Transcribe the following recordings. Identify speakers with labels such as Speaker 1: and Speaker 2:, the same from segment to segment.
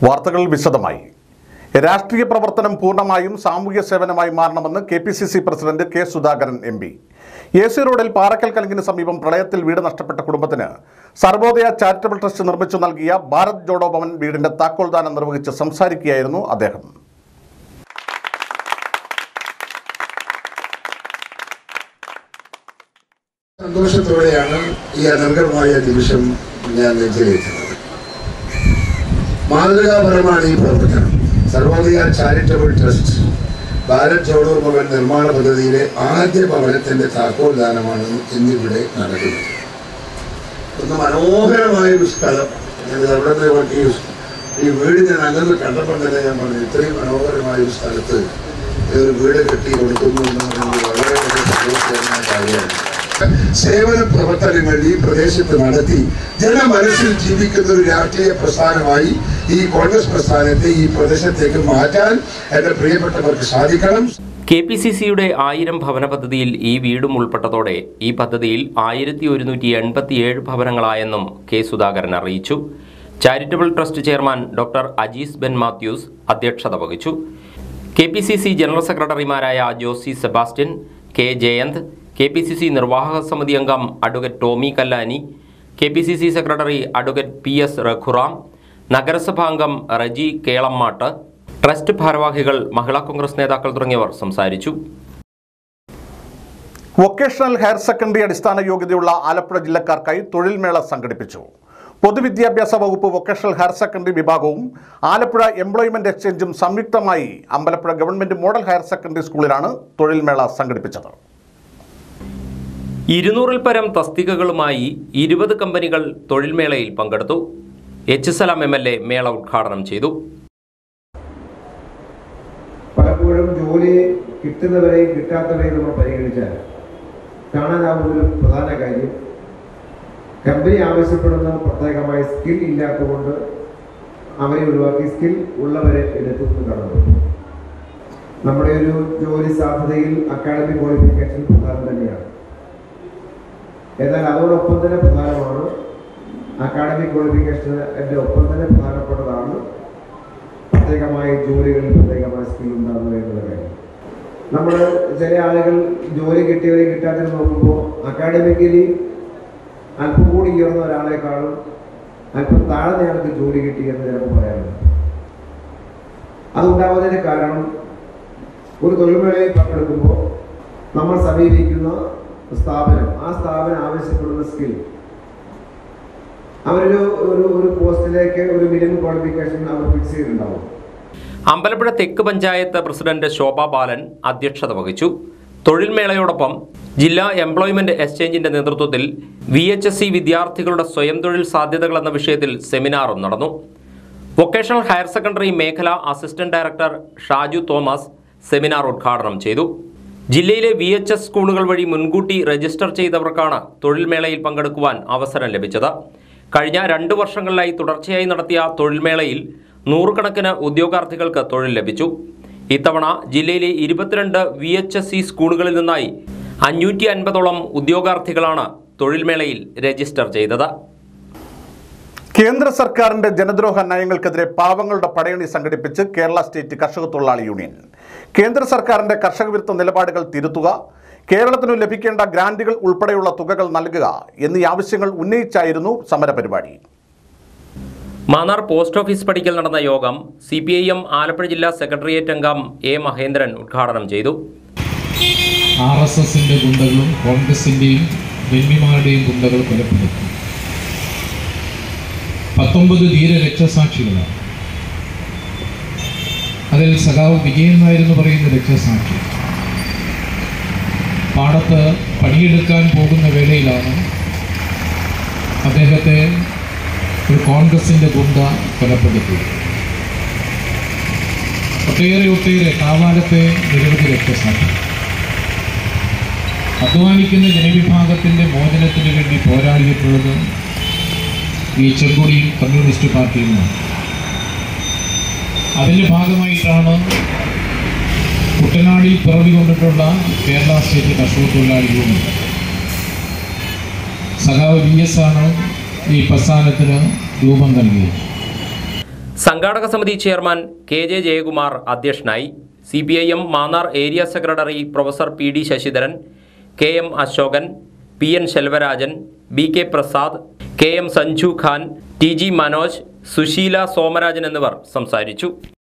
Speaker 1: വാർത്തകൾ വിശദമായി രാഷ്ട്രീയ പ്രവർത്തനം പൂർണ്ണമായും സാമൂഹ്യ സേവനമായി മാറണമെന്ന് K P C C president K Sudhakaran M P A C റോഡിൽ പാറക്കൽ കലങ്കിന് സമീപം പ്രളയത്തിൽ വീട് നഷ്ടപ്പെട്ട കുടുംബത്തിന് സർവോദയ ചാരിറ്റബിൾ ട്രസ്റ്റ് നിർമ്മിച്ചു നൽകിയ ഭാരത് ജോഡോ ഭവൻ വീടിന്റെ താക്കോൽദാനം നിർവഹിച്ച് സംസാരിക്കുകയായിരുന്നു അദ്ദേഹം
Speaker 2: സന്തോഷത്തോടെയാണ് ഈ അനർഘമായ നിമിഷം ഞാൻ നെഞ്ചിലേറ്റുന്നത് മാതൃകാപരമാണ് ഈ പ്രവർത്തനം സർവോദയ ചാരിറ്റബിൾ ട്രസ്റ്റ് ഭാരത് ജോഡോ ഭവൻ നിർമ്മാണ പദ്ധതിയിലെ ആദ്യ ഭവനത്തിന്റെ താക്കോൽ ദാനമാണ് ഇന്നിവിടെ നടക്കുന്നത് ഒന്ന് മനോഹരമായ ഒരു സ്ഥലം ഞാൻ അവിടെ നിന്ന് ഈ ഈ വീട് ഞാൻ അങ്ങനെ കണ്ടപ്പോൾ തന്നെ ഞാൻ പറഞ്ഞു ഇത്രയും മനോഹരമായ ഒരു സ്ഥലത്ത് ഒരു വീട് കെട്ടി കൊടുക്കുന്നു എന്ന് പറയുന്നത് വളരെ വളരെ സന്തോഷകരമായ കാര്യമാണ് സേവന പ്രവർത്തനങ്ങൾ ഈ പ്രദേശത്ത് നടത്തി ജനമനസ്സിൽ ജീവിക്കുന്ന ഒരു രാഷ്ട്രീയ പ്രസ്ഥാനമായി ഈ കോൺഗ്രസ് പ്രസ്ഥാനത്തെ ഈ പ്രദേശത്തേക്ക് മാറ്റാൻ എന്റെ പ്രിയപ്പെട്ടവർക്ക് സാധിക്കണം
Speaker 3: കെ പി സി സിയുടെ ആയിരം ഭവന പദ്ധതിയിൽ ഈ വീടും ഉൾപ്പെട്ടതോടെ ഈ പദ്ധതിയിൽ ആയിരത്തി ഒരുന്നൂറ്റി എൺപത്തിയേഴ് ഭവനങ്ങളായെന്നും കെ സുധാകരൻ അറിയിച്ചു charitable trust chairman doctor Ajees Ben Mathews അധ്യക്ഷത വഹിച്ചു K P C C general സെക്രട്ടറിമാരായ Josy Sebastian K Jayanth K P C C നിർവാഹക സമിതി അംഗം advocate Tommy Kallani K P C C secretary advocate P S Raghuram നഗരസഭാംഗം റജി കേളമ്മാട്ട് ട്രസ്റ്റ് ഭാരവാഹികൾ മഹിളാ കോൺഗ്രസ് നേതാക്കൾ തുടങ്ങിയവർ സംസാരിച്ചു
Speaker 1: വൊക്കേഷണൽ ഹയർ സെക്കൻഡറി അടിസ്ഥാന യോഗ്യതയുള്ള ആലപ്പുഴ ജില്ലക്കാർക്കായി തൊഴിൽമേള സംഘടിപ്പിച്ചു പൊതുവിദ്യാഭ്യാസ വകുപ്പ് വൊക്കേഷണൽ ഹയർ സെക്കൻഡറി വിഭാഗവും ആലപ്പുഴ എംപ്ലോയ്മെന്റ് എക്സ്ചേഞ്ചും സംയുക്തമായി Ambalappuzha government model higher secondary സ്കൂളിലാണ് തൊഴിൽമേള സംഘടിപ്പിച്ചത്
Speaker 3: ഇരുന്നൂറിൽ പരം തസ്തികകളുമായി ഇരുപത് കമ്പനികൾ തൊഴിൽമേളയിൽ പങ്കെടുത്തു H Salam M L A മേള ഉദ്ഘാടനം ചെയ്തു
Speaker 4: പലപ്പോഴും ജോലി കിട്ടുന്നവരെയും കിട്ടാത്തവരെയും നമ്മൾ പരിഗണിച്ചാൽ കാണാനാവുന്ന ഒരു പ്രധാന കാര്യം കമ്പനി ആവശ്യപ്പെടുന്ന പ്രത്യേകമായ സ്കിൽ ഇല്ലാത്തതുകൊണ്ട് അവരെ ഒഴിവാക്കി സ്കിൽ ഉള്ളവരെ എടുത്തു കടന്നു നമ്മുടെ ഒരു ജോലി സാധ്യതയിൽ അക്കാഡമിക് ക്വാളിഫിക്കേഷൻ പ്രധാനം തന്നെയാണ് എന്നാൽ അതോടൊപ്പം തന്നെ പ്രധാനമാണ് അക്കാഡമിക് ക്വാളിഫിക്കേഷൻ്റെ ഒപ്പം തന്നെ പ്രധാനപ്പെട്ടതാണ് പ്രത്യേകമായ ജോലികളിൽ പ്രത്യേകമായ സ്കിൽ ഉണ്ടാകുക എന്നുള്ള കാര്യം നമ്മൾ ചില ആളുകൾ ജോലി കിട്ടിയവരെ കിട്ടാത്തവരെ നോക്കുമ്പോൾ അക്കാഡമിക്കലി അല്പം കൂടി ഉയർന്ന ഒരാളെക്കാളും അല്പം താഴ്ന്ന ആൾക്ക് ജോലി കിട്ടി എന്ന് ചിലപ്പോൾ പറയാറുണ്ട് അതുണ്ടാവുന്നതിന് കാരണം ഒരു തൊഴിൽമേളയിൽ പങ്കെടുക്കുമ്പോൾ നമ്മൾ സമീപിക്കുന്ന സ്ഥാപനം ആ സ്ഥാപനം ആവശ്യപ്പെടുന്ന സ്കിൽ അവരൊരു ഒരു ഒരു പോസ്റ്റിലേക്ക് ഒരു മിനിമം ക്വാളിഫിക്കേഷൻ അവർ ഫിക്സ് ചെയ്തിട്ടുണ്ടാവും
Speaker 3: അമ്പലപ്പുഴ തെക്ക് പഞ്ചായത്ത് പ്രസിഡന്റ് ശോഭ ബാലൻ അധ്യക്ഷത വഹിച്ചു തൊഴിൽമേളയോടൊപ്പം ജില്ലാ എംപ്ലോയ്മെന്റ് എക്സ്ചേഞ്ചിന്റെ നേതൃത്വത്തിൽ വി എച്ച് എസ് സി വിദ്യാർത്ഥികളുടെ സ്വയം തൊഴിൽ സാധ്യതകൾ എന്ന വിഷയത്തിൽ സെമിനാറും നടന്നു വൊക്കേഷണൽ ഹയർ സെക്കൻഡറി മേഖല assistant director Shaju Thomas seminar ഉദ്ഘാടനം ചെയ്തു ജില്ലയിലെ വി എച്ച് എസ് സ്കൂളുകൾ വഴി മുൻകൂട്ടി രജിസ്റ്റർ ചെയ്തവർക്കാണ് തൊഴിൽമേളയിൽ പങ്കെടുക്കുവാൻ അവസരം ലഭിച്ചത് കഴിഞ്ഞ രണ്ടു വർഷങ്ങളിലായി തുടർച്ചയായി നടത്തിയ തൊഴിൽമേളയിൽ നൂറുകണക്കിന് ഉദ്യോഗാർത്ഥികൾക്ക് തൊഴിൽ ലഭിച്ചു ഇത്തവണ ജില്ലയിലെ ഇരുപത്തിരണ്ട് വി എച്ച് എസ് സി സ്കൂളുകളിൽ നിന്നായി അഞ്ഞൂറ്റി അൻപതോളം ഉദ്യോഗാർത്ഥികളാണ് തൊഴിൽമേളയിൽ രജിസ്റ്റർ ചെയ്തത്
Speaker 1: കേന്ദ്ര സർക്കാരിന്റെ ജനദ്രോഹ നയങ്ങൾക്കെതിരെ പാവങ്ങളുടെ പടയണി സംഘടിപ്പിച്ച് കേരള സ്റ്റേറ്റ് കർഷക തൊഴിലാളി യൂണിയൻ കേന്ദ്ര സർക്കാരിന്റെ കർഷക വിരുദ്ധ നിലപാടുകൾ തിരുത്തുക കേരളത്തിനു ലഭിക്കേണ്ട ഗ്രാന്റുകൾ ഉൾപ്പെടെയുള്ള തുകകൾ നൽകുക എന്നീ ആവശ്യങ്ങൾ ഉന്നയിച്ചായിരുന്നു സമരപരിപാടി
Speaker 3: മാന്നാർ പോസ്റ്റ് ഓഫീസ് പടിക്കൽ നടന്ന യോഗം C P I M Alappuzha ജില്ലാ സെക്രട്ടേറിയറ്റ് അംഗം എ മഹേന്ദ്രൻ ഉദ്ഘാടനം ചെയ്തു
Speaker 5: ആർ എസ് എസിൻ്റെ ഗുണ്ടകളും കോൺഗ്രസിൻ്റെയും വെല്മിമാരുടെയും ഗുണ്ടകൾ കൊലപ്പെടുത്തി പത്തൊമ്പത് ധീര രക്തസാക്ഷികളാണ് അതിൽ സഖാവ് വിജയൻ നായർ എന്ന് പറയുന്ന രക്തസാക്ഷി പാടത്ത് പണിയെടുക്കാൻ പോകുന്ന വേളയിലാണ് അദ്ദേഹത്തെ ഒരു കോൺഗ്രസിൻ്റെ ഗുണ്ട കൊലപ്പെടുത്തിയത് ഒട്ടേറെ ഒട്ടേറെ കാവാലത്തെ നിരവധി രക്തസാക്ഷി അധ്വാനിക്കുന്ന ജനവിഭാഗത്തിൻ്റെ മോചനത്തിന് വേണ്ടി പോരാടിയിട്ടുള്ളത് ഈ ചെങ്കൊടി കമ്മ്യൂണിസ്റ്റ് പാർട്ടിയിൽ നിന്നാണ് അതിൻ്റെ ഭാഗമായിട്ടാണ് കുട്ടനാടിൽ പിറവി കൊണ്ടിട്ടുള്ള കേരള സ്റ്റേറ്റ് കർഷക തൊഴിലാളി യൂണിയൻ സഖാവ് വി എസ് ആണ് ഈ പ്രസ്ഥാനത്തിന് രൂപം നൽകിയത്
Speaker 3: സംഘാടക സമിതി ചെയർമാൻ കെ ജെ ജയകുമാർ അധ്യക്ഷനായി C P I M Mannar area secretary professor P D Sasidharan K M Asokan P N Selvarajan B K Prasad K M Sanju Khan T G Manoj Susheela Somarajan എന്നിവർ സംസാരിച്ചു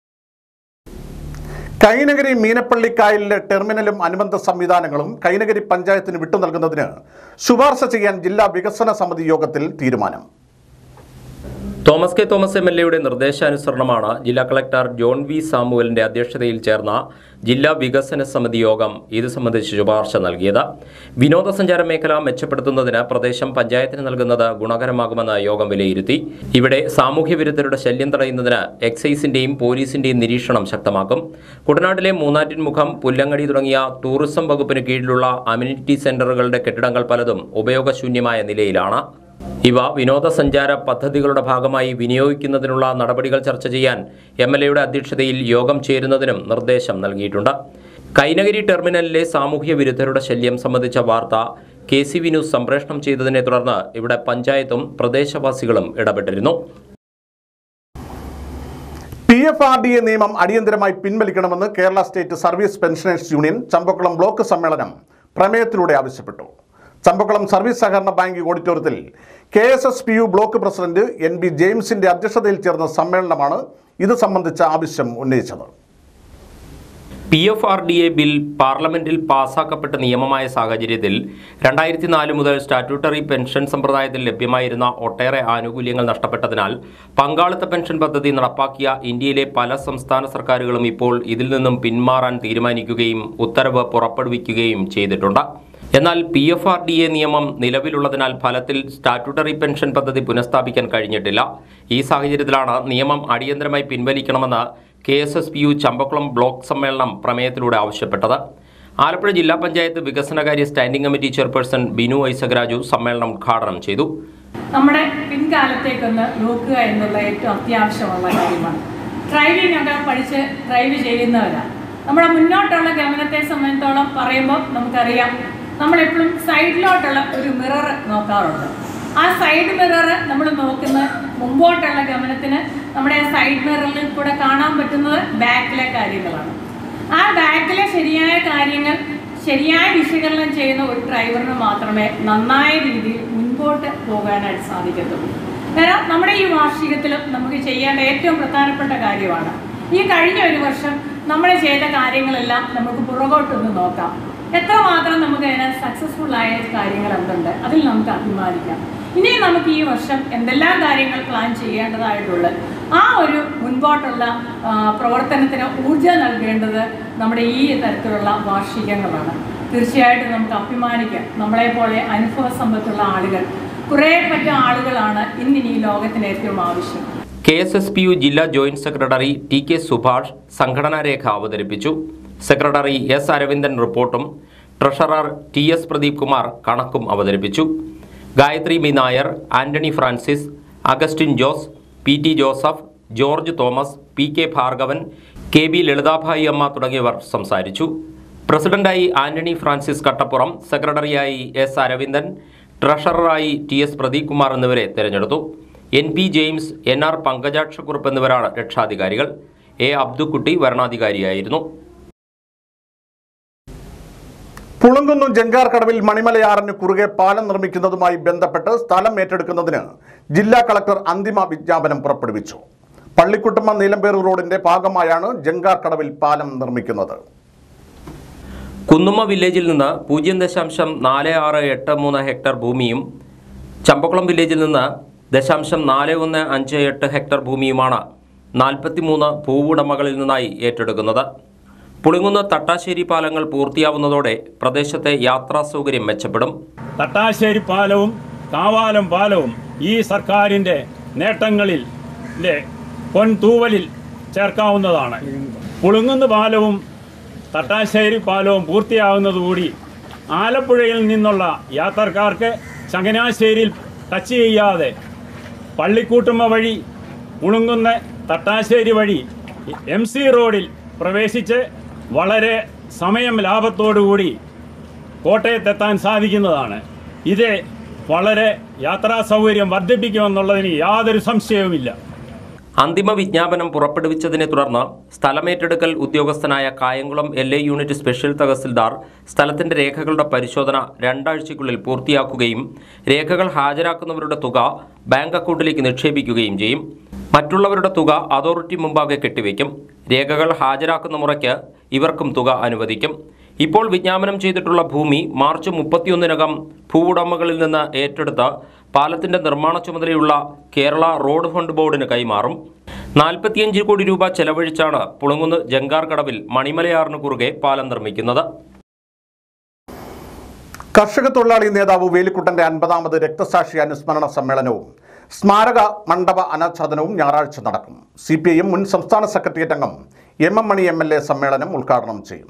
Speaker 1: കൈനഗരി മീനപ്പള്ളിക്കായലിലെ ടെർമിനലും അനുബന്ധ സംവിധാനങ്ങളും കൈനഗരി പഞ്ചായത്തിന് വിട്ടു നൽകുന്നതിന് ശുപാർശ ചെയ്യാൻ ജില്ലാ വികസന സമിതി യോഗത്തിൽ തീരുമാനം
Speaker 3: Thomas K Thomas M L എയുടെ നിർദ്ദേശാനുസരണമാണ് ജില്ലാ കളക്ടർ ജോൺ വി സാമുവലിന്റെ അധ്യക്ഷതയിൽ ചേർന്ന ജില്ലാ വികസന സമിതി യോഗം ഇത് സംബന്ധിച്ച് ശുപാർശ നൽകിയത് വിനോദസഞ്ചാര മേഖല മെച്ചപ്പെടുത്തുന്നതിന് പ്രദേശം പഞ്ചായത്തിന് നൽകുന്നത് ഗുണകരമാകുമെന്ന് യോഗം വിലയിരുത്തി ഇവിടെ സാമൂഹ്യ വിരുദ്ധരുടെ ശല്യം തടയുന്നതിന് എക്സൈസിന്റെയും പോലീസിന്റെയും നിരീക്ഷണം ശക്തമാക്കും കുട്ടനാട്ടിലെ മൂന്നാറ്റിൻമുഖം പുല്ലങ്ങടി തുടങ്ങിയ ടൂറിസം വകുപ്പിന് കീഴിലുള്ള അമ്യൂണിറ്റി സെന്ററുകളുടെ കെട്ടിടങ്ങൾ പലതും ഉപയോഗശൂന്യമായ നിലയിലാണ് ഇവ വിനോദസഞ്ചാര പദ്ധതികളുടെ ഭാഗമായി വിനിയോഗിക്കുന്നതിനുള്ള നടപടികൾ ചർച്ച ചെയ്യാൻ എം എൽ എയുടെ അധ്യക്ഷതയിൽ യോഗം ചേരുന്നതിനും നിർദ്ദേശം നൽകിയിട്ടുണ്ട് കൈനഗരി ടെർമിനലിലെ സാമൂഹ്യ വിരുദ്ധരുടെ ശല്യം സംബന്ധിച്ച വാർത്ത കെ സി വി ന്യൂസ് സംപ്രേഷണം ചെയ്തതിനെ തുടർന്ന് ഇവിടെ പഞ്ചായത്തും പ്രദേശവാസികളും ഇടപെട്ടിരുന്നു
Speaker 1: P F R D A നിയമം അടിയന്തരമായി പിൻവലിക്കണമെന്ന് Kerala state service pensioners union Champakulam block സമ്മേളനം പ്രമേയത്തിലൂടെ ആവശ്യപ്പെട്ടു ചമ്പക്കുളം സർവീസ് സഹകരണ ബാങ്ക് ഓഡിറ്റോറിയത്തിൽ K S S P U block president N B ജെയിംസിന്റെ അധ്യക്ഷതയിൽ ചേർന്ന സമ്മേളനമാണ് ഇത് സംബന്ധിച്ച ആവശ്യം ഉന്നയിച്ചത്
Speaker 3: P F R D A bill പാർലമെന്റിൽ പാസാക്കപ്പെട്ട നിയമമായ സാഹചര്യത്തിൽ രണ്ടായിരത്തി നാല് മുതൽ സ്റ്റാറ്റ്യൂട്ടറി പെൻഷൻ സമ്പ്രദായത്തിൽ ലഭ്യമായിരുന്ന ഒട്ടേറെ ആനുകൂല്യങ്ങൾ നഷ്ടപ്പെട്ടതിനാൽ പങ്കാളിത്ത പെൻഷൻ പദ്ധതി നടപ്പാക്കിയ ഇന്ത്യയിലെ പല സംസ്ഥാന സർക്കാരുകളും ഇപ്പോൾ ഇതിൽ നിന്നും പിന്മാറാൻ തീരുമാനിക്കുകയും ഉത്തരവ് പുറപ്പെടുവിക്കുകയും ചെയ്തിട്ടുണ്ട് എന്നാൽ P F R D A നിയമം നിലവിലുള്ളതിനാൽ ഫലത്തിൽ സ്റ്റാറ്റ്യൂട്ടറി പെൻഷൻ പദ്ധതി പുനഃസ്ഥാപിക്കാൻ കഴിഞ്ഞിട്ടില്ല ഈ സാഹചര്യത്തിലാണ് നിയമം അടിയന്തരമായി പിൻവലിക്കണമെന്ന് K S S P U Champakulam block സമ്മേളനം പ്രമേയത്തിലൂടെ ആവശ്യപ്പെട്ടത് ആലപ്പുഴ ജില്ലാ പഞ്ചായത്ത് വികസനകാര്യ standing committee chairperson Binu Isakarajoo സമ്മേളനം ഉദ്ഘാടനം ചെയ്തു
Speaker 6: നമ്മുടെ പിൻകാലത്തേക്കൊന്ന് നോക്കുക എന്നുള്ള ഏറ്റവും അത്യാവശ്യമുള്ള കാര്യമാണ് ഡ്രൈവിംഗ് ഒക്കെ പഠിച്ച് ഡ്രൈവ് ചെയ്യുന്നവരാണ് നമ്മുടെ മുന്നോട്ടുള്ള ഗമനത്തെ സംബന്ധിച്ചോളം പറയുമ്പോൾ നമുക്കറിയാം നമ്മളെപ്പോഴും സൈഡിലോട്ടുള്ള ഒരു മിറർ നോക്കാറുണ്ട് ആ സൈഡ് മിറർ നമ്മൾ നോക്കുന്ന മുമ്പോട്ടുള്ള ഗമനത്തിന് നമ്മുടെ സൈഡ് മിററിൽ കൂടെ കാണാൻ പറ്റുന്നത് ബാക്കിലെ കാര്യങ്ങളാണ് ആ ബാക്കിലെ ശരിയായ കാര്യങ്ങൾ ശരിയായ വിശകലനം ചെയ്യുന്ന ഒരു ഡ്രൈവറിന് മാത്രമേ നന്നായ രീതിയിൽ മുൻപോട്ട് പോകാനായിട്ട് സാധിക്കത്തുള്ളൂ കാരണം നമ്മുടെ ഈ വാർഷികത്തിലും നമുക്ക് ചെയ്യേണ്ട ഏറ്റവും പ്രധാനപ്പെട്ട കാര്യമാണ് ഈ കഴിഞ്ഞ ഒരു വർഷം നമ്മൾ ചെയ്ത കാര്യങ്ങളെല്ലാം നമുക്ക് പുറകോട്ടൊന്ന് നോക്കാം എത്രമാത്രം നമുക്ക് അതിനകത്ത് സക്സസ്ഫുൾ ആയ കാര്യങ്ങൾ എന്തുണ്ട് അതിൽ നമുക്ക് അഭിമാനിക്കാം ഇനി നമുക്ക് ഈ വർഷം എന്തെല്ലാം കാര്യങ്ങൾ പ്ലാൻ ചെയ്യേണ്ടതായിട്ടുള്ളത് ആ ഒരു മുൻപോട്ടുള്ള ആ, പ്രവർത്തനത്തിന് ഊർജ്ജം നൽകേണ്ടത് നമ്മുടെ ഈ തരത്തിലുള്ള വാർഷികങ്ങളാണ് തീർച്ചയായിട്ടും നമുക്ക് അഭിമാനിക്കാം നമ്മളെ പോലെ അനുഭവ സമ്പത്തുള്ള ആളുകൾ കുറേ പറ്റ ആളുകളാണ് ഇന്നിനി ഈ ലോകത്തിന് ഏറ്റവും ആവശ്യം
Speaker 3: K S S P U ജില്ലാ joint secretary T K Subhash സംഘടനാ രേഖ അവതരിപ്പിച്ചു സെക്രട്ടറി എസ് അരവിന്ദൻ റിപ്പോർട്ടും treasurer T S Pradeep Kumar കണക്കും അവതരിപ്പിച്ചു Gayathri B Nair Antony Francis Augustine Jose P T Joseph George Thomas P K Bhargavan K B Lalithabhai Amma തുടങ്ങിയവർ സംസാരിച്ചു പ്രസിഡന്റായി ആന്റണി ഫ്രാൻസിസ് കട്ടപ്പുറം സെക്രട്ടറിയായി എസ് അരവിന്ദൻ ട്രഷററായി ടി എസ് പ്രദീപ് കുമാർ എന്നിവരെ തെരഞ്ഞെടുത്തു N P James N R പങ്കജാക്ഷക്കുറുപ്പ് എന്നിവരാണ് രക്ഷാധികാരികൾ എ അബ്ദുക്കുട്ടി വരണാധികാരിയായിരുന്നു
Speaker 1: പുളുങ്കുന്നു ജങ്കാർ കടവിൽ മണിമലയാറിന് കുറുകെ പാലം നിർമ്മിക്കുന്നതുമായി ബന്ധപ്പെട്ട് സ്ഥലം ഏറ്റെടുക്കുന്നതിന് ജില്ലാ കളക്ടർ അന്തിമ വിജ്ഞാപനം പുറപ്പെടുവിച്ചു പള്ളിക്കുട്ടമ്മ നീലമ്പേർ റോഡിന്റെ ഭാഗമായാണ് ജങ്കാർ കടവിൽ പാലം നിർമ്മിക്കുന്നത്
Speaker 3: കുന്നുമ്മ വില്ലേജിൽ നിന്ന് പൂജ്യം ദശാംശം നാല് ആറ് എട്ട് മൂന്ന് ഹെക്ടർ ഭൂമിയും ചമ്പക്കുളം വില്ലേജിൽ നിന്ന് ദശാംശം നാല് ഒന്ന് അഞ്ച് എട്ട് ഹെക്ടർ ഭൂമിയുമാണ് നാൽപ്പത്തിമൂന്ന് ഭൂവുടമകളിൽ നിന്നായി ഏറ്റെടുക്കുന്നത് പുളിങ്ങുന്ന് തട്ടാശ്ശേരി പാലങ്ങൾ പൂർത്തിയാവുന്നതോടെ പ്രദേശത്തെ യാത്രാ സൗകര്യം മെച്ചപ്പെടും
Speaker 7: തട്ടാശ്ശേരി പാലവും കാവാലം പാലവും ഈ സർക്കാരിൻ്റെ നേട്ടങ്ങളിൽ ലെ പൊൻതൂവലിൽ ചേർക്കാവുന്നതാണ് പുളുങ്ങുന്ന് പാലവും തട്ടാശ്ശേരി പാലവും പൂർത്തിയാകുന്നതുകൂടി ആലപ്പുഴയിൽ നിന്നുള്ള യാത്രക്കാർക്ക് ചങ്ങനാശ്ശേരിയിൽ ടച്ച് ചെയ്യാതെ പള്ളിക്കൂട്ടുമ്മ വഴി പുളുങ്ങുന്ന തട്ടാശ്ശേരി വഴി എം സി റോഡിൽ പ്രവേശിച്ച് വളരെ സമയം ലാഭത്തോടുകൂടി കോട്ടയത്തെത്താൻ സാധിക്കുന്നതാണ് ഇത് വളരെ യാത്രാ സൗകര്യം വർദ്ധിപ്പിക്കുമെന്നുള്ളതിന് യാതൊരു സംശയവുമില്ല
Speaker 3: അന്തിമ വിജ്ഞാപനം പുറപ്പെടുവിച്ചതിനെ തുടർന്ന് സ്ഥലമേറ്റെടുക്കൽ ഉദ്യോഗസ്ഥനായ Kayamkulam L A unit special tahsildar സ്ഥലത്തിന്റെ രേഖകളുടെ പരിശോധന രണ്ടാഴ്ചയ്ക്കുള്ളിൽ പൂർത്തിയാക്കുകയും രേഖകൾ ഹാജരാക്കുന്നവരുടെ തുക ബാങ്ക് അക്കൗണ്ടിലേക്ക് നിക്ഷേപിക്കുകയും ചെയ്യും മറ്റുള്ളവരുടെ തുക അതോറിറ്റി മുമ്പാകെ കെട്ടിവെക്കും രേഖകൾ ഹാജരാക്കുന്ന മുറയ്ക്ക് ഇവർക്കും തുക അനുവദിക്കും ഇപ്പോൾ വിജ്ഞാപനം ചെയ്തിട്ടുള്ള ഭൂമി മാർച്ച് മുപ്പത്തിയൊന്നിനകം ഭൂവുടമകളിൽ നിന്ന് ഏറ്റെടുത്ത് പാലത്തിന്റെ നിർമ്മാണ ചുമതലയുള്ള കേരള റോഡ് ഫണ്ട് ബോർഡിന് കൈമാറും നാൽപ്പത്തിയഞ്ച് കോടി രൂപ ചെലവഴിച്ചാണ് പുളുങ്ങുന്ന് ജങ്കാർ കടവിൽ മണിമലയാറിന് കുറുകെ പാലം നിർമ്മിക്കുന്നത്
Speaker 1: കർഷക തൊഴിലാളി നേതാവ് വേലിക്കുട്ടന്റെ അൻപതാമത് രക്തസാക്ഷി അനുസ്മരണ സമ്മേളനവും സ്മാരക മണ്ഡപ അനാച്ഛാദനവും ഞായറാഴ്ച നടക്കും സി പി ഐ എം മുൻ സംസ്ഥാന സെക്രട്ടേറിയറ്റ് അംഗം M M Mani M L A സമ്മേളനം ഉദ്ഘാടനം ചെയ്യും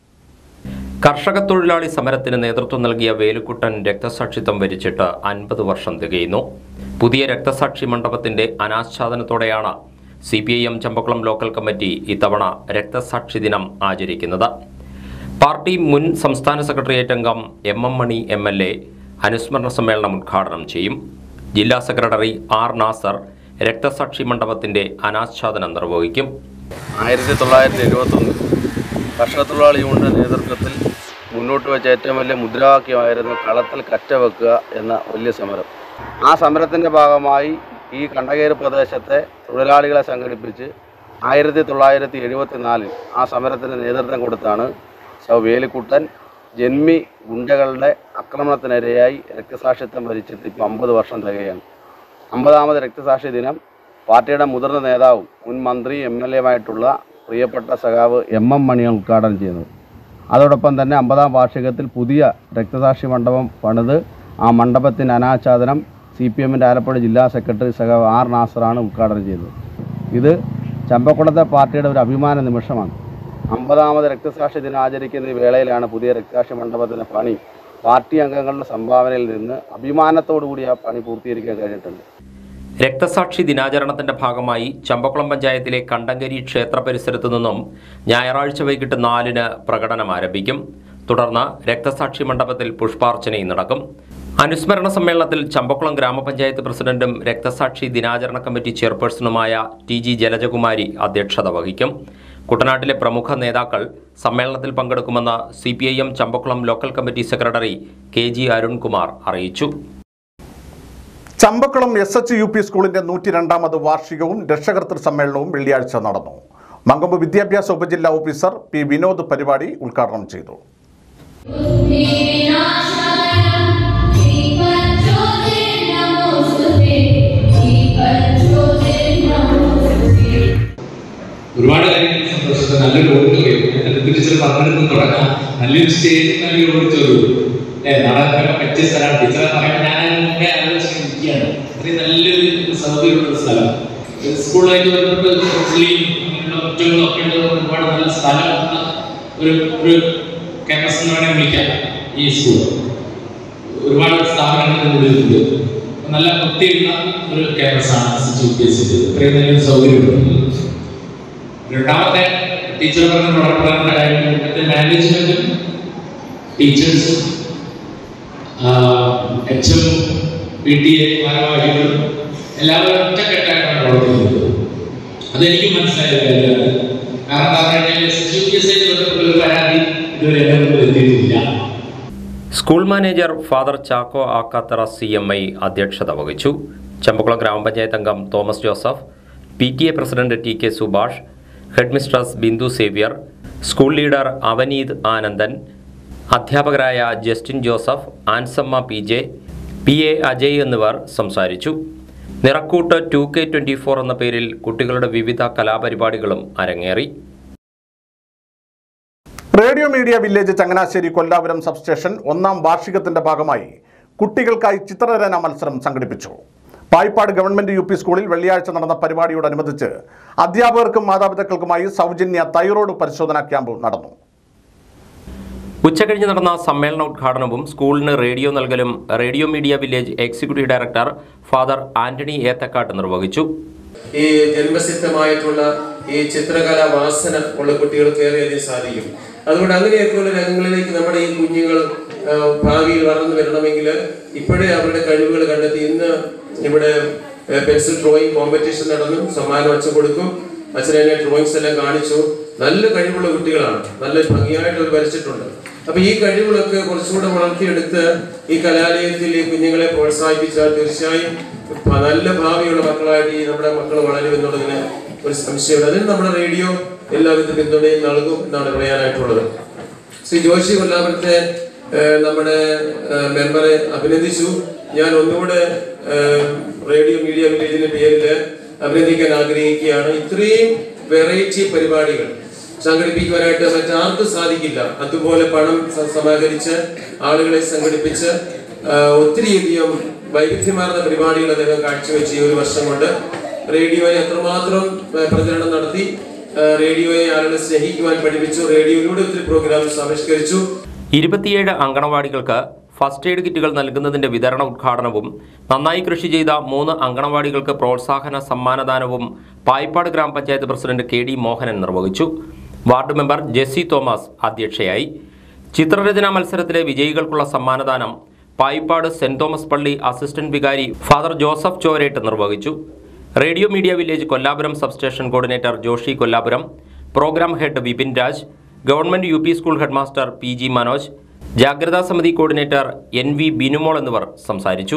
Speaker 3: കർഷക തൊഴിലാളി സമരത്തിന് നേതൃത്വം നൽകിയ വേലുക്കുട്ടൻ രക്തസാക്ഷിത്വം വരിച്ചിട്ട് അൻപത് വർഷം തികയുന്നു പുതിയ രക്തസാക്ഷി മണ്ഡപത്തിന്റെ അനാച്ഛാദനത്തോടെയാണ് C P I M Champakulam local committee ഇത്തവണ രക്തസാക്ഷി ദിനം ആചരിക്കുന്നത് പാർട്ടി മുൻ സംസ്ഥാന സെക്രട്ടേറിയറ്റ് അംഗം M M Mani M L A അനുസ്മരണ സമ്മേളനം ഉദ്ഘാടനം ചെയ്യും ജില്ലാ സെക്രട്ടറി ആർ നാസർ രക്തസാക്ഷി മണ്ഡപത്തിന്റെ അനാച്ഛാദനം നിർവഹിക്കും
Speaker 8: ആയിരത്തി തൊള്ളായിരത്തി എഴുപത്തൊന്നിൽ കർഷക തൊഴിലാളി യൂണിയന്റെ നേതൃത്വത്തിൽ മുന്നോട്ട് വെച്ച ഏറ്റവും വലിയ മുദ്രാവാക്യമായിരുന്നു കളത്തിൽ കറ്റ വെക്കുക എന്ന വലിയ സമരം ആ സമരത്തിൻ്റെ ഭാഗമായി ഈ കണ്ടകേര് പ്രദേശത്തെ തൊഴിലാളികളെ സംഘടിപ്പിച്ച് ആയിരത്തി തൊള്ളായിരത്തി എഴുപത്തി നാലിൽ ആ സമരത്തിന് നേതൃത്വം കൊടുത്താണ് സൗ വേലിക്കുട്ടൻ ജന്മി ഗുണ്ടകളുടെ ആക്രമണത്തിനിരയായി രക്തസാക്ഷിത്വം വരിച്ചിട്ട് ഇപ്പോൾ അമ്പത് വർഷം തികയാണ് അമ്പതാമത് രക്തസാക്ഷി ദിനം പാർട്ടിയുടെ മുതിർന്ന നേതാവും മുൻ മന്ത്രി എം എൽ എമായിട്ടുള്ള പ്രിയപ്പെട്ട സഖാവ് എം എം മണിയാണ് ഉദ്ഘാടനം ചെയ്യുന്നത് അതോടൊപ്പം തന്നെ അമ്പതാം വാർഷികത്തിൽ പുതിയ രക്തസാക്ഷി മണ്ഡപം പണിത് ആ മണ്ഡപത്തിൻ്റെ അനാച്ഛാദനം സി പി എമ്മിൻ്റെ ആലപ്പുഴ ജില്ലാ സെക്രട്ടറി സഖാവ് ആർ നാസറാണ് ഉദ്ഘാടനം ചെയ്തത് ഇത് ചമ്പക്കുളത്തെ പാർട്ടിയുടെ ഒരു അഭിമാന നിമിഷമാണ് അമ്പതാമത് രക്തസാക്ഷി ദിനം ആചരിക്കുന്ന ഈ വേളയിലാണ് പുതിയ രക്തസാക്ഷി മണ്ഡപത്തിൻ്റെ പണി പാർട്ടി അംഗങ്ങളുടെ സംഭാവനയിൽ നിന്ന് അഭിമാനത്തോടു കൂടി ആ പണി പൂർത്തീകരിക്കാൻ കഴിഞ്ഞിട്ടുണ്ട്
Speaker 3: രക്തസാക്ഷി ദിനാചരണത്തിന്റെ ഭാഗമായി ചമ്പക്കുളം പഞ്ചായത്തിലെ കണ്ടങ്കരി ക്ഷേത്ര പരിസരത്തു നിന്നും ഞായറാഴ്ച വൈകിട്ട് നാലിന് പ്രകടനം ആരംഭിക്കും തുടർന്ന് രക്തസാക്ഷി മണ്ഡപത്തിൽ പുഷ്പാർച്ചനയും നടക്കും അനുസ്മരണ സമ്മേളനത്തിൽ ചമ്പക്കുളം ഗ്രാമപഞ്ചായത്ത് പ്രസിഡന്റും രക്തസാക്ഷി ദിനാചരണ കമ്മിറ്റി ചെയർപേഴ്സണുമായ ടി ജി ജലജകുമാരി അധ്യക്ഷത വഹിക്കും കുട്ടനാട്ടിലെ പ്രമുഖ നേതാക്കൾ സമ്മേളനത്തിൽ പങ്കെടുക്കുമെന്ന് C P I M Champakulam local committee secretary K G Arunkumar അറിയിച്ചു
Speaker 1: Champakulam S H U P സ്കൂളിന്റെ നൂറ്റി രണ്ടാമത് വാർഷികവും രക്ഷകർത്തൃ സമ്മേളനവും വെള്ളിയാഴ്ച നടന്നു മങ്കമ്പ് വിദ്യാഭ്യാസ ഉപജില്ലാ ഓഫീസർ പി വിനോദ് പരിപാടി ഉദ്ഘാടനം ചെയ്തു
Speaker 5: ഒരുപാട് കാര്യങ്ങൾ സന്തോഷത്തെ നല്ലൊരു ഓഡിറ്റോറിയം ടീച്ചർ പങ്കെടുത്ത് തുടങ്ങാം നല്ലൊരു സ്റ്റേജ് നല്ലൊരു ഓഡിറ്റോറിയം ഏഹ് നാടകമൊക്കെ പറ്റിയ സ്ഥലമാണ് ടീച്ചറെ പറയുമ്പോൾ ഞാൻ മുമ്പേ ആലോചിച്ചിരിക്കുകയാണ് അത്രയും നല്ലൊരു സൗകര്യമുള്ള സ്ഥലം സ്കൂളായിട്ട് ബന്ധപ്പെട്ട് പുള്ളിയും അങ്ങനെയുള്ള കുറ്റങ്ങളും ഒക്കെ ഉണ്ട് ഒരുപാട് നല്ല സ്ഥലമുള്ള ഒരു ഒരു ക്യാമ്പസ് എന്ന് വേണമെങ്കിൽ വിളിക്കാം ഈ സ്കൂൾ ഒരുപാട് സ്ഥാപനങ്ങൾ ഇതിലുണ്ട് നല്ല വൃത്തിയുള്ള ഒരു ക്യാമ്പസാണ് ഇത്രയും നല്ലൊരു സൗകര്യമുണ്ട് രണ്ടാമത്തെ ടീച്ചർ പറഞ്ഞ വളരെ പ്രധാനപ്പെട്ട കാര്യം ഇവിടുത്തെ മാനേജ്മെന്റും ടീച്ചേഴ്സും H M P T A ഭാരവാഹികളും എല്ലാവരും ഒറ്റക്കെട്ടായിട്ടാണ് പ്രവർത്തിക്കുന്നത് അതെനിക്ക് മനസ്സിലായ കാര്യമാണ് കാരണം എന്താ കഴിഞ്ഞാൽ എസ് യു പി എസ് ആയിട്ട് ബന്ധപ്പെട്ട ഒരു പരാതി ഇതുവരെ എൻ്റെ മുമ്പിൽ എത്തിയിട്ടില്ല
Speaker 3: school manager father Chacko Akkathara C M I അധ്യക്ഷത വഹിച്ചു ചെമ്പക്കുളം ഗ്രാമപഞ്ചായത്ത് അംഗം Thomas Joseph P T A president T K Subhash head mistress Bindu Xavier school leader Avaneeth Anandan അധ്യാപകരായ Justin Joseph Ansamma P J P A Ajay എന്നിവർ സംസാരിച്ചു Nirakkoottu two K twenty four എന്ന പേരിൽ കുട്ടികളുടെ വിവിധ കലാപരിപാടികളും അരങ്ങേറി
Speaker 1: radio media village Changanassery Kollapuram substation ഒന്നാം വാർഷികത്തിന്റെ ഭാഗമായി കുട്ടികൾക്കായി ചിത്രരചന മത്സരം സംഘടിപ്പിച്ചു പായിപ്പാട് ഗവൺമെന്റ് യു പി സ്കൂളിൽ വെള്ളിയാഴ്ച നടന്ന പരിപാടിയോടനുബന്ധിച്ച് അധ്യാപകർക്കും മാതാപിതാക്കൾക്കുമായി സൗജന്യ തൈറോയ്ഡ് പരിശോധനാ ക്യാമ്പ് നടന്നു
Speaker 3: ഉച്ചകഴിഞ്ഞ് നടന്ന സമ്മേളന ഉദ്ഘാടനവും സ്കൂളിന് റേഡിയോ നൽകലും radio media village executive director father Antony Ethakkattu നിർവഹിച്ചു
Speaker 9: ഈ ജന്മസിദ്ധമായിട്ടുള്ള ഈ ചിത്രകല വാസന ഉള്ള കുട്ടികൾക്ക് ഏറെയധികം സാധിക്കും അതുകൊണ്ട് അങ്ങനെയൊക്കെയുള്ള രംഗങ്ങളിലേക്ക് നമ്മുടെ ഈ കുഞ്ഞുങ്ങൾ ആ, ഭാവിയിൽ വളർന്നു വരണമെങ്കിൽ ഇപ്പോഴേ അവരുടെ കഴിവുകൾ കണ്ടെത്തി ഇന്ന് ഇവിടെ പെൻസിൽ ഡ്രോയിങ് കോമ്പറ്റീഷൻ നടന്നു സമ്മാനം അച്ഛൻ കൊടുക്കും അച്ഛൻ എന്നെ ഡ്രോയിങ്സ് എല്ലാം കാണിച്ചു നല്ല കഴിവുള്ള കുട്ടികളാണ് നല്ല ഭംഗിയായിട്ട് അവർ വരച്ചിട്ടുണ്ട് അപ്പൊ ഈ കഴിവുകളൊക്കെ കുറച്ചുകൂടെ വളർത്തിയെടുത്ത് ഈ കലാലയത്തിൽ ഈ കുഞ്ഞുങ്ങളെ പ്രോത്സാഹിപ്പിച്ചാൽ തീർച്ചയായും ഭ- നല്ല ഭാവിയുള്ള മക്കളായിട്ട് ഈ നമ്മുടെ മക്കൾ വളരും എന്നുള്ളതിന് ഒരു സംശയമില്ല അതിന് നമ്മുടെ റേഡിയോ എല്ലാവിധ പിന്തുണയും നൽകും എന്നാണ് പറയാനായിട്ടുള്ളത് ശ്രീ ജോഷി കൊല്ലാപുരത്തെ ഏഹ്, നമ്മുടെ ഏഹ്, മെമ്പറെ അഭിനന്ദിച്ചു ഞാൻ ഒന്നുകൂടെ ഏഹ്, റേഡിയോ മീഡിയ വില്ലേജിന്റെ പേരിൽ അഭിനന്ദിക്കാൻ ആഗ്രഹിക്കുകയാണ് ഇത്രയും വെറൈറ്റി പരിപാടികൾ സംഘടിപ്പിക്കുവാനായിട്ട് മറ്റാർക്കും സാധിക്കില്ല അതുപോലെ പണം സ- സമാഹരിച്ച് ആളുകളെ സംഘടിപ്പിച്ച് ആഹ്, ഒത്തിരിയധികം വൈവിധ്യമാർന്ന പരിപാടികൾ അദ്ദേഹം കാഴ്ചവെച്ച് ഈ ഒരു വർഷം കൊണ്ട് റേഡിയോയെ എത്രമാത്രം ആഹ്, പ്രചരണം നടത്തി ആഹ്, റേഡിയോയെ ആളുകളെ സ്നേഹിക്കുവാൻ പഠിപ്പിച്ചു റേഡിയോയിലൂടെ ഒത്തിരി പ്രോഗ്രാംസ് ആവിഷ്കരിച്ചു
Speaker 3: ഇരുപത്തിയേഴ് അങ്കണവാടികൾക്ക് ഫസ്റ്റ് എയ്ഡ് കിറ്റുകൾ നൽകുന്നതിന്റെ വിതരണ ഉദ്ഘാടനവും നന്നായി കൃഷി ചെയ്ത മൂന്ന് അങ്കണവാടികൾക്ക് പ്രോത്സാഹന സമ്മാനദാനവും പായിപ്പാട് ഗ്രാമപഞ്ചായത്ത് പ്രസിഡന്റ് കെ ഡി മോഹനൻ നിർവഹിച്ചു വാർഡ് മെമ്പർ ജെസ്സി തോമസ് അധ്യക്ഷയായി ചിത്രരചനാ മത്സരത്തിലെ വിജയികൾക്കുള്ള സമ്മാനദാനം പായിപ്പാട് സെന്റ് തോമസ് പള്ളി അസിസ്റ്റന്റ് വികാരി ഫാദർ ജോസഫ് ചോരേട്ട് നിർവഹിച്ചു radio media village Kollapuram substation coordinator Joshi Kollapuram programme head Vipin Raj government U P school headmaster P G Manoj ജാഗ്രതാ സമിതി കോർഡിനേറ്റർ എൻ വി ബിനുമോൾ എന്നിവർ സംസാരിച്ചു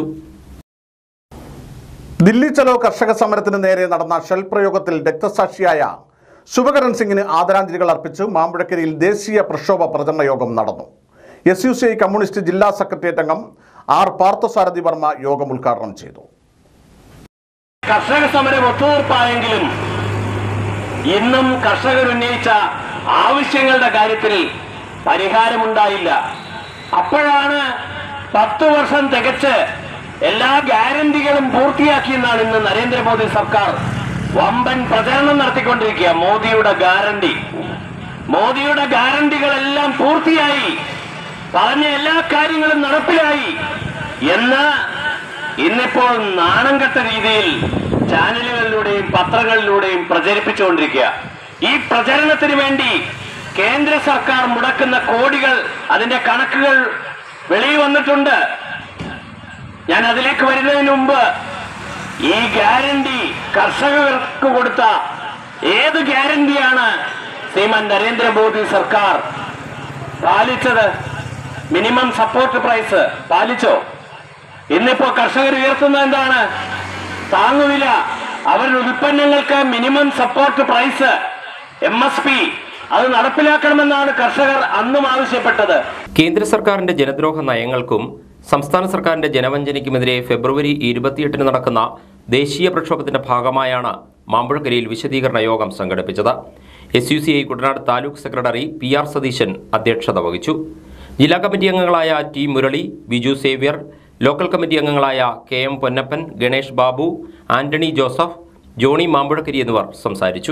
Speaker 1: ദില്ലി ചലോ കർഷക സമരത്തിന് നേരെ നടന്ന ഷെൽ പ്രയോഗത്തിൽ രക്തസാക്ഷിയായ ശുഭകരൺ സിംഗിന് ആദരാഞ്ജലികൾ അർപ്പിച്ച് മാമ്പഴക്കരിയിൽ ദേശീയ പ്രക്ഷോഭ പ്രചരണ യോഗം നടന്നു S U C I communist ജില്ലാ സെക്രട്ടേറിയറ്റ് അംഗം ആർ പാർത്ഥസാരഥി വർമ്മ യോഗം ഉദ്ഘാടനം ചെയ്തു
Speaker 10: കർഷക സമരം ഒത്തുതീർപ്പായെങ്കിലും ഇന്നും കർഷകർ ഉന്നയിച്ച ആവശ്യങ്ങളുടെ കാര്യത്തിൽ പരിഹാരമുണ്ടായില്ല അപ്പോഴാണ് പത്ത് വർഷം തികച്ച് എല്ലാ ഗ്യാരണ്ടികളും പൂർത്തിയാക്കിയെന്നാണ് ഇന്ന് നരേന്ദ്രമോദി സർക്കാർ വമ്പൻ പ്രചരണം നടത്തിക്കൊണ്ടിരിക്കുക മോദിയുടെ ഗ്യാരണ്ടി മോദിയുടെ ഗ്യാരണ്ടികളെല്ലാം പൂർത്തിയായി പറഞ്ഞ എല്ലാ കാര്യങ്ങളും നടപ്പിലായി എന്ന് ഇന്നിപ്പോൾ നാണം കെട്ട രീതിയിൽ ചാനലുകളിലൂടെയും പത്രങ്ങളിലൂടെയും പ്രചരിപ്പിച്ചുകൊണ്ടിരിക്കുക ഈ പ്രചരണത്തിന് വേണ്ടി കേന്ദ്ര സർക്കാർ മുടക്കുന്ന കോടികൾ അതിന്റെ കണക്കുകൾ വെളിയിൽ വന്നിട്ടുണ്ട് ഞാൻ അതിലേക്ക് വരുന്നതിന് മുമ്പ് ഈ ഗ്യാരണ്ടി കർഷകർക്ക് കൊടുത്ത ഏത് ഗ്യാരണ്ടിയാണ് ശ്രീമാൻ നരേന്ദ്രമോദി സർക്കാർ പാലിച്ചത് മിനിമം സപ്പോർട്ട് പ്രൈസ് പാലിച്ചോ ഇന്നിപ്പോ കർഷകർ ഉയർത്തുന്നത് എന്താണ് താങ്ങുവില അവരുടെ ഉൽപ്പന്നങ്ങൾക്ക് minimum support price M S P അത് നടപ്പിലാക്കണമെന്നാണ് കർഷകർ അന്നും ആവശ്യപ്പെട്ടത്
Speaker 3: കേന്ദ്ര സർക്കാരിന്റെ ജനദ്രോഹ നയങ്ങൾക്കും സംസ്ഥാന സർക്കാരിന്റെ ജനവഞ്ചനയ്ക്കുമെതിരെ ഫെബ്രുവരി ഇരുപത്തിയെട്ടിന് നടക്കുന്ന ദേശീയ പ്രക്ഷോഭത്തിന്റെ ഭാഗമായാണ് മാമ്പഴക്കരിയിൽ വിശദീകരണ യോഗം സംഘടിപ്പിച്ചത് S U C I Kuttanad taluk secretary P R Satheesan അധ്യക്ഷത വഹിച്ചു ജില്ലാ കമ്മിറ്റി അംഗങ്ങളായ T Murali Biju Xavier local committee അംഗങ്ങളായ K M Ponnappan Ganesh Babu Antony Joseph Johnny Mambazhakkari എന്നിവർ സംസാരിച്ചു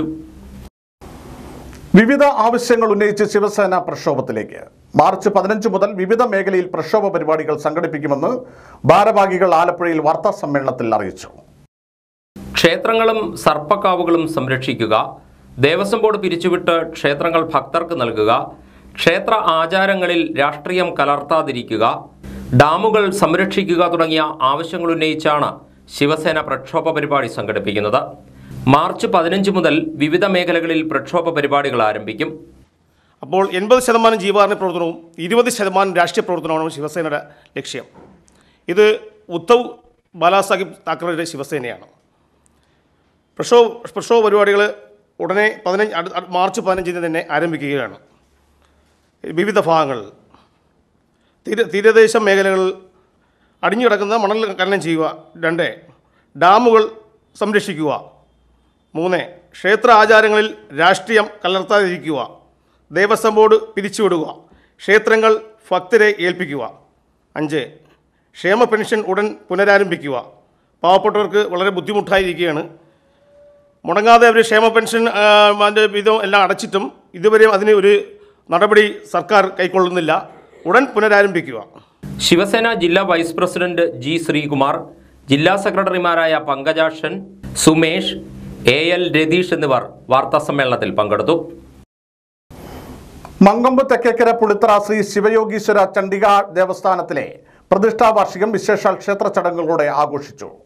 Speaker 1: വിവിധ ആവശ്യങ്ങൾ ഉന്നയിച്ച് ശിവസേന പ്രക്ഷോഭത്തിലേക്ക് മാർച്ച് പതിനഞ്ച് മുതൽ വിവിധ മേഖലയിൽ പ്രക്ഷോഭ പരിപാടികൾ സംഘടിപ്പിക്കുമെന്ന് ഭാരവാഹികൾ ആലപ്പുഴയിൽ വാർത്താ സമ്മേളനത്തിൽ അറിയിച്ചു
Speaker 3: ക്ഷേത്രങ്ങളും സർപ്പക്കാവുകളും സംരക്ഷിക്കുക ദേവസ്വം ബോർഡ് പിരിച്ചുവിട്ട് ക്ഷേത്രങ്ങൾ ഭക്തർക്ക് നൽകുക ക്ഷേത്ര ആചാരങ്ങളിൽ രാഷ്ട്രീയം കലർത്താതിരിക്കുക ഡാമുകൾ സംരക്ഷിക്കുക തുടങ്ങിയ ആവശ്യങ്ങൾ ഉന്നയിച്ചാണ് ശിവസേന പ്രക്ഷോഭ പരിപാടി സംഘടിപ്പിക്കുന്നത് മാർച്ച് പതിനഞ്ച് മുതൽ വിവിധ മേഖലകളിൽ പ്രക്ഷോഭ പരിപാടികൾ ആരംഭിക്കും
Speaker 11: അപ്പോൾ എൺപത് ശതമാനം ജീവകാരുണ്യ പ്രവർത്തനവും ഇരുപത് ശതമാനം രാഷ്ട്രീയ പ്രവർത്തനമാണ് ശിവസേനയുടെ ലക്ഷ്യം ഇത് ഉദ്ധവ് ബാലാസാഹിബ് താക്കറെയുടെ ശിവസേനയാണ് പ്രക്ഷോഭ പ്രക്ഷോഭ പരിപാടികൾ ഉടനെ പതിനഞ്ച് അടു- അടു- മാർച്ച് പതിനഞ്ചിന് തന്നെ ആരംഭിക്കുകയാണ് വിവിധ ഭാഗങ്ങളിൽ തീര തീരദേശ മേഖലകളിൽ അടിഞ്ഞുകിടക്കുന്ന മണൽ ഖനനം ചെയ്യുക രണ്ട് ഡാമുകൾ സംരക്ഷിക്കുക മൂന്ന് ക്ഷേത്ര ആചാരങ്ങളിൽ രാഷ്ട്രീയം കലർത്താതിരിക്കുക ദേവസ്വം ബോർഡ് പിരിച്ചുവിടുക ക്ഷേത്രങ്ങൾ ഭക്തരെ ഏൽപ്പിക്കുക അഞ്ച് ക്ഷേമ പെൻഷൻ ഉടൻ പുനരാരംഭിക്കുക പാവപ്പെട്ടവർക്ക് വളരെ ബുദ്ധിമുട്ടായിരിക്കുകയാണ് മുടങ്ങാതെ അവർ ക്ഷേമ പെൻഷൻ ആ, അതിൻ്റെ വിധം എല്ലാം അടച്ചിട്ടും ഇതുവരെയും അതിന് ഒരു നടപടി സർക്കാർ കൈക്കൊള്ളുന്നില്ല ഉടൻ പുനരാരംഭിക്കുക
Speaker 3: ശിവസേന ജില്ലാ വൈസ് പ്രസിഡന്റ് ജി ശ്രീകുമാർ ജില്ലാ സെക്രട്ടറിമാരായ പങ്കജാക്ഷൻ സുമേഷ് എ എൽ രതീഷ് എന്നിവർ വാർത്താസമ്മേളനത്തിൽ പങ്കെടുത്തു
Speaker 1: മങ്കൊമ്പ് തെക്കേക്കര പുളിത്തറ ശ്രീ ശിവയോഗീശ്വര ചണ്ഡിക ദേവസ്ഥാനത്തിലെ പ്രതിഷ്ഠാ വാർഷികം വിശേഷാൽ ക്ഷേത്ര ചടങ്ങുകളോടെ ആഘോഷിച്ചു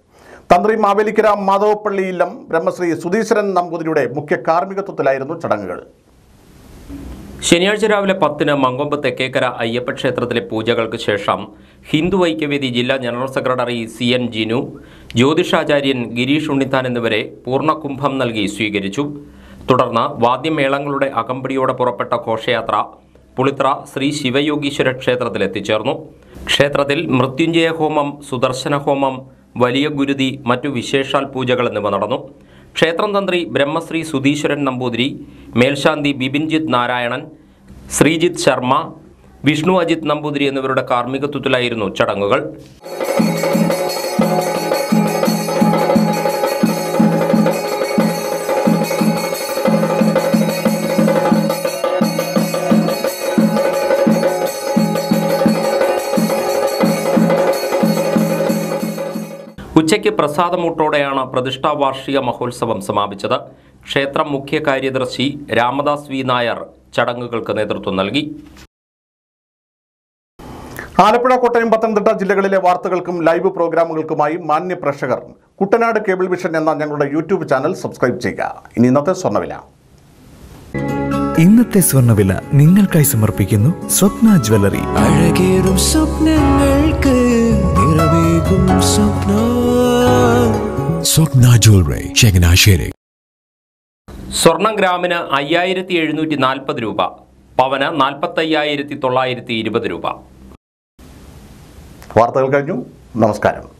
Speaker 1: തന്ത്രി മാവേലിക്കര മാധവപ്പള്ളിയിലം ബ്രഹ്മശ്രീ സുധീശ്വരൻ നമ്പൂതിരിയുടെ മുഖ്യ കാർമ്മികത്വത്തിലായിരുന്നു ചടങ്ങുകൾ
Speaker 3: ശനിയാഴ്ച രാവിലെ പത്തിന് മങ്കൊമ്പ് തെക്കേക്കര അയ്യപ്പ ക്ഷേത്രത്തിലെ പൂജകൾക്ക് ശേഷം ഹിന്ദു ഐക്യവേദി ജില്ലാ general secretary C N Jinu ജ്യോതിഷാചാര്യൻ ഗിരീഷ് ഉണ്ണിത്താൻ എന്നിവരെ പൂർണ്ണകുംഭം നൽകി സ്വീകരിച്ചു തുടർന്ന് വാദ്യമേളങ്ങളുടെ അകമ്പടിയോടെ പുറപ്പെട്ട ഘോഷയാത്ര പുളിത്ര ശ്രീ ശിവയോഗീശ്വര ക്ഷേത്രത്തിൽ എത്തിച്ചേർന്നു ക്ഷേത്രത്തിൽ മൃത്യുഞ്ജയ ഹോമം സുദർശന ഹോമം വലിയ ഗുരുതി മറ്റു വിശേഷാൽ പൂജകൾ എന്നിവ നടന്നു ക്ഷേത്രം തന്ത്രി ബ്രഹ്മശ്രീ സുധീശ്വരൻ നമ്പൂതിരി മേൽശാന്തി ബിപിൻജിത്ത് നാരായണൻ ശ്രീജിത്ത് ശർമ്മ വിഷ്ണു അജിത് നമ്പൂതിരി എന്നിവരുടെ കാർമ്മികത്വത്തിലായിരുന്നു ചടങ്ങുകൾ ഉച്ചയ്ക്ക് പ്രസാദമൂട്ടോടെയാണ് പ്രതിഷ്ഠാ വാർഷിക മഹോത്സവം സമാപിച്ചത് ക്ഷേത്രം മുഖ്യ കാര്യദർശി രാമദാസ് വി നായർ ചടങ്ങുകൾക്ക് നേതൃത്വം നൽകി
Speaker 1: ആലപ്പുഴ കോട്ടയം പത്തനംതിട്ട ജില്ലകളിലെ വാർത്തകൾക്കും ലൈവ് പ്രോഗ്രാമുകൾക്കുമായി മാന്യ പ്രേക്ഷകർ കുട്ടനാട് കേബിൾ വിഷൻ എന്ന ഞങ്ങളുടെ യൂട്യൂബ് ചാനൽ സബ്സ്ക്രൈബ് ചെയ്യുക ഇനി ഇന്നത്തെ സ്വർണ്ണവില
Speaker 12: ഇന്നത്തെ സ്വർണ്ണവില നിങ്ങൾക്കായി സമർപ്പിക്കുന്നു സ്വപ്ന ജ്വല്ലറി
Speaker 13: അഴകേറും സ്വപ്നങ്ങൾക്ക് നിറവേകും സ്വപ്ന
Speaker 14: സ്വപ്ന ജ്വല്ലറി ചങ്ങനാശ്ശേരി
Speaker 3: സ്വർണം ഗ്രാമിന് അയ്യായിരത്തി എഴുന്നൂറ്റി നാൽപ്പത് രൂപ പവന് നാൽപ്പത്തയ്യായിരത്തി തൊള്ളായിരത്തി ഇരുപത് രൂപ
Speaker 1: വാർത്തകൾ കഴിഞ്ഞു നമസ്കാരം